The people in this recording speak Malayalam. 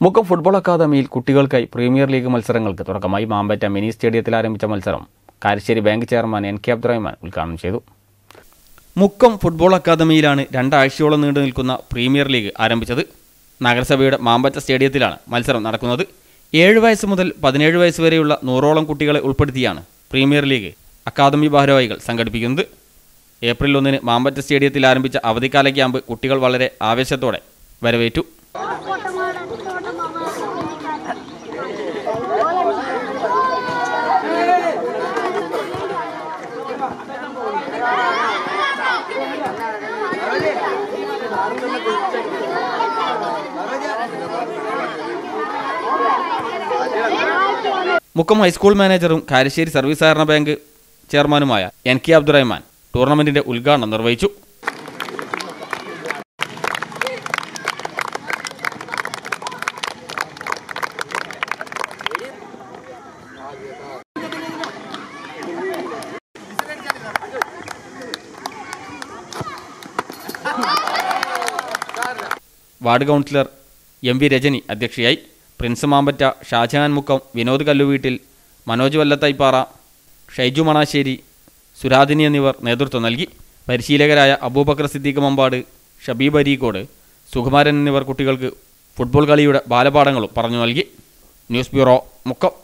മുക്കം ഫുട്ബോൾ അക്കാദമിയിൽ കുട്ടികൾക്കായി പ്രീമിയർ ലീഗ് മത്സരങ്ങൾക്ക് തുടക്കമായി മാമ്പറ്റ മിനി സ്റ്റേഡിയത്തിൽ ആരംഭിച്ച മത്സരം Karassery bank chairman N K Abdurahman ഉദ്ഘാടനം ചെയ്തു മുക്കം ഫുട്ബോൾ അക്കാദമിയിലാണ് രണ്ടാഴ്ചയോളം നീണ്ടു നിൽക്കുന്ന പ്രീമിയർ ലീഗ് ആരംഭിച്ചത് നഗരസഭയുടെ മാമ്പറ്റ സ്റ്റേഡിയത്തിലാണ് മത്സരം നടക്കുന്നത് ഏഴ് വയസ്സ് മുതൽ പതിനേഴ് വയസ്സ് വരെയുള്ള നൂറോളം കുട്ടികളെ ഉൾപ്പെടുത്തിയാണ് പ്രീമിയർ ലീഗ് അക്കാദമി ഭാരവാഹികൾ സംഘടിപ്പിക്കുന്നത് ഏപ്രിൽ ഒന്നിന് മാമ്പറ്റ സ്റ്റേഡിയത്തിൽ ആരംഭിച്ച അവധിക്കാല ക്യാമ്പ് കുട്ടികൾ വളരെ ആവേശത്തോടെ വരവേറ്റു മുക്കം ഹൈസ്കൂൾ മാനേജറും കാരശ്ശേരി സർവീസ് സഹകരണ ബാങ്ക് ചെയർമാനുമായ എൻ കെ അബ്ദുറഹ്മാൻ ടൂർണമെന്റിന്റെ ഉദ്ഘാടനം നിർവഹിച്ചു ward councillor M V Rajani അധ്യക്ഷയായി പ്രിൻസ് മാമ്പറ്റ ഷാജഹാൻ മുക്കം വിനോദ് കല്ലുവീട്ടിൽ മനോജ് വല്ലത്തൈപ്പാറ ഷൈജു മണാശ്ശേരി സുരാദിനി എന്നിവർ നേതൃത്വം നൽകി പരിശീലകരായ അബൂബക്കർ സിദ്ദീഖ് മമ്പാട് ഷബീബ് അരീക്കോട് സുകുമാരൻ എന്നിവർ കുട്ടികൾക്ക് ഫുട്ബോൾ കളിയുടെ ബാലപാഠങ്ങളും പറഞ്ഞു നൽകി ന്യൂസ് ബ്യൂറോ മുക്കം